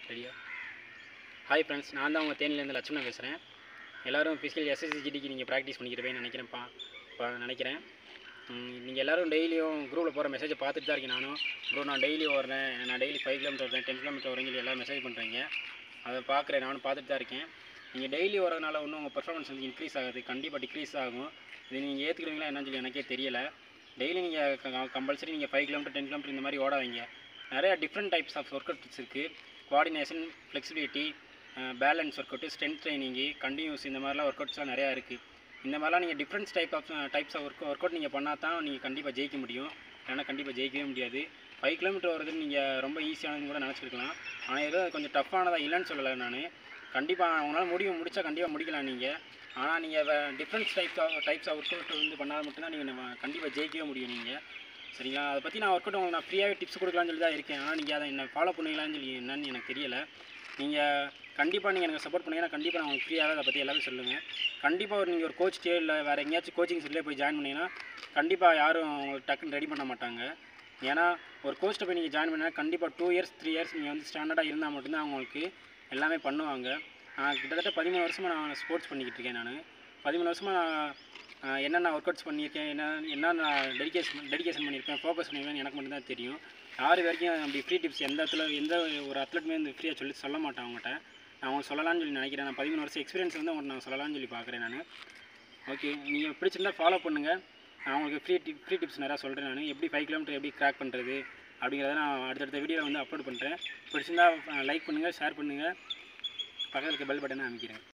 ரெடியா hi friends நான் தான் உங்கள் தேனிலேருந்து லட்சுமணன் பேசுகிறேன் எல்லோரும் ஃபிசிக்கல் எஸ்எஸ்சி ஜிடிக்கு நீங்கள் ப்ராக்டிஸ் பண்ணிக்கிறப்பேன்னு நினைக்கிறேன்ப்பா இப்போ நினைக்கிறேன் நீங்கள் எல்லோரும் டெய்லியும் குரூப்பில் போகிற மெசேஜை பார்த்துட்டு தான் இருக்கேன் நானும் ப்ரோ நான் டெய்லி வரேன் நான் டெய்லி ஃபைவ் கிலோமீட்டர் வரேன் டென் கிலோமீட்டர் வரேன் சொல்லி எல்லோரும் மெசேஜ் பண்ணுறீங்க அதை பார்க்குறேன் நானும் பார்த்துட்டு தான் இருக்கேன் நீங்கள் டெய்லி வரதுனால ஒன்றும் உங்கள் பர்ஃபார்மன்ஸ் வந்து இன்க்ரீஸ் ஆகாது கண்டிப்பாக டிக்ரீஸ் ஆகும் இது நீங்கள் ஏற்றுக்கிறீங்களா என்னன்னு சொல்லி எனக்கே தெரியலை டெய்லி நீங்கள் கம்பல்சரி நீங்கள் ஃபைவ் கிலோமீட்டர் டென் கிலோமீட்டர் இந்த மாதிரி ஓடாதீங்க நிறைய different types of workouts இருக்குது coordination flexibility balance workout strength training continuous இந்த மாதிரிலாம் ஒர்க் அவுட்ஸ்லாம் நிறையா இருக்குது இந்த மாதிரிலாம் நீங்கள் differents type of types of work workout நீங்கள் பண்ணால் தான் நீங்கள் கண்டிப்பாக ஜெயிக்க முடியும் இல்லைன்னா கண்டிப்பாக ஜெயிக்கவே முடியாது ஃபைவ் கிலோமீட்டர் வரது நீங்கள் ரொம்ப ஈஸியானதுன்னு கூட நினச்சிருக்கலாம் ஆனால் ஏதோ கொஞ்சம் டஃப்பானதாக இல்லைன்னு சொல்லலை நான் கண்டிப்பாக உங்களால் முடியும் முடிச்சா கண்டிப்பாக முடிக்கலாம் நீங்கள் ஆனால் நீங்கள் differents types of types of workout வந்து பண்ணால் மட்டும்தான் நீங்கள் கண்டிப்பாக ஜெயிக்கவே முடியும் நீங்கள் சரிங்களா அதை பற்றி நான் ஒர்க் அவுட் உங்களுக்கு நான் ஃப்ரீயாகவே டிப்ஸ் கொடுக்கலாம்னு சொல்லி தான் இருக்கேன் ஆனால் நீங்கள் அதை என்ன ஃபாலோ பண்ணுவீங்களான்னு சொல்லி என்னன்னு எனக்கு தெரியல நீங்கள் கண்டிப்பாக நீங்கள் எனக்கு சப்போர்ட் பண்ணீங்கன்னா கண்டிப்பாக நான் உங்களுக்கு ஃப்ரீயாகவே அதை பற்றி எல்லாமே சொல்லுங்கள் கண்டிப்பாக ஒரு நீங்கள் ஒரு கோச்சிட்டே இல்லை வேறு எங்கேயாச்சும் கோச்சிங் சென்டர்லேயே போய் ஜாயின் பண்ணீங்கன்னா கண்டிப்பாக யாரும் உங்களுக்கு டக்குன்னு ரெடி பண்ண மாட்டாங்க ஏன்னா ஒரு கோச்சிட்ட போய் நீங்கள் ஜாயின் பண்ணால் கண்டிப்பாக டூ இயர்ஸ் த்ரீ இயர்ஸ் நீங்கள் வந்து ஸ்டாண்டர்டாக இருந்தால் மட்டும்தான் அவங்களுக்கு எல்லாமே பண்ணுவாங்க நான் கிட்டத்தட்ட பதிமூணு வருஷமாக நான் ஸ்போர்ட்ஸ் பண்ணிக்கிட்டு இருக்கேன் நான் பதிமூணு வருஷமாக நான் ஆஹ் என்னென்ன ஒர்க் அவுட்ஸ் பண்ணியிருக்கேன் என்ன என்னென்ன டெடிகேஷன் டெடிகேஷன் பண்ணியிருக்கேன் ஃபோக்கஸ் பண்ணியிருக்கேன் எனக்கு மட்டும்தான் தெரியும் யார் வரைக்கும் அப்படி ஃப்ரீ டிப்ஸ் எந்த இடத்துல எந்த ஒரு அத்லெட்டுமே வந்து ஃப்ரீயாக சொல்லி சொல்ல மாட்டேன் அவங்ககிட்ட நான் அவங்க சொல்லலாம்னு சொல்லி நினைக்கிறேன் நான் பதிமூணு வருஷம் எக்ஸ்பீரியன்ஸ் வந்து உங்களுக்கு நான் சொல்லலாம்னு சொல்லி பார்க்குறேன் நான் ஓகே நீங்கள் பிடிச்சிருந்தா ஃபாலோ பண்ணுங்கள் நான் உங்களுக்கு ஃப்ரீ டிப் ஃப்ரீ டிப்ஸ் நிறையா சொல்கிறேன் நான் எப்படி ஃபைவ் கிலோமீட்டர் எப்படி கிராக் பண்ணுறது அப்படிங்கிறத நான் அடுத்தடுத்த வீடியோவில் வந்து அப்லோட் பண்ணுறேன் பிடிச்சிருந்தா லைக் பண்ணுங்கள் ஷேர் பண்ணுங்கள் பக்கத்தில் இருக்க பெல் பட்டனை அமைக்கிறேன்